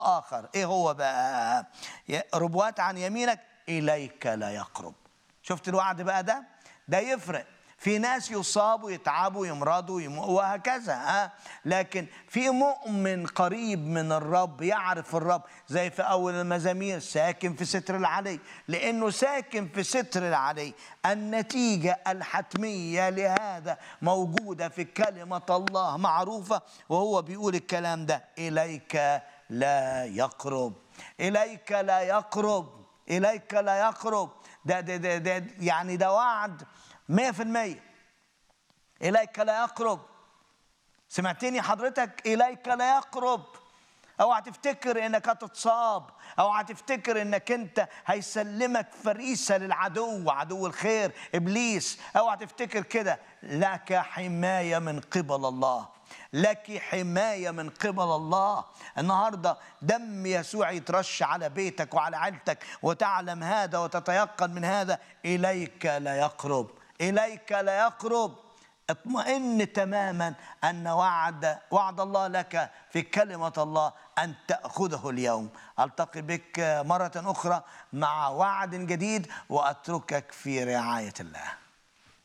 آخر إيه هو بقى ربوات عن يمينك إليك لا يقرب شفت الوعد بقى ده ده يفرق في ناس يصابوا يتعبوا يمرضوا يم... وهكذا ها لكن في مؤمن قريب من الرب يعرف الرب زي في اول المزامير ساكن في ستر العلي لانه ساكن في ستر العلي النتيجه الحتميه لهذا موجوده في كلمه الله معروفه وهو بيقول الكلام ده اليك لا يقرب اليك لا يقرب اليك لا يقرب ده ده ده, ده يعني ده وعد مية في المية إليك لا يقرب سمعتني حضرتك إليك لا يقرب اوعى تفتكر انك هتتصاب اوعى تفتكر انك انت هيسلمك فريسه للعدو عدو الخير ابليس اوعى تفتكر كده لك حمايه من قبل الله لك حمايه من قبل الله النهارده دم يسوع يترش على بيتك وعلى عيلتك وتعلم هذا وتتيقن من هذا اليك لا يقرب اليك لا يقرب اطمئن تماما ان وعد وعد الله لك في كلمه الله ان تاخذه اليوم التقي بك مره اخرى مع وعد جديد واتركك في رعايه الله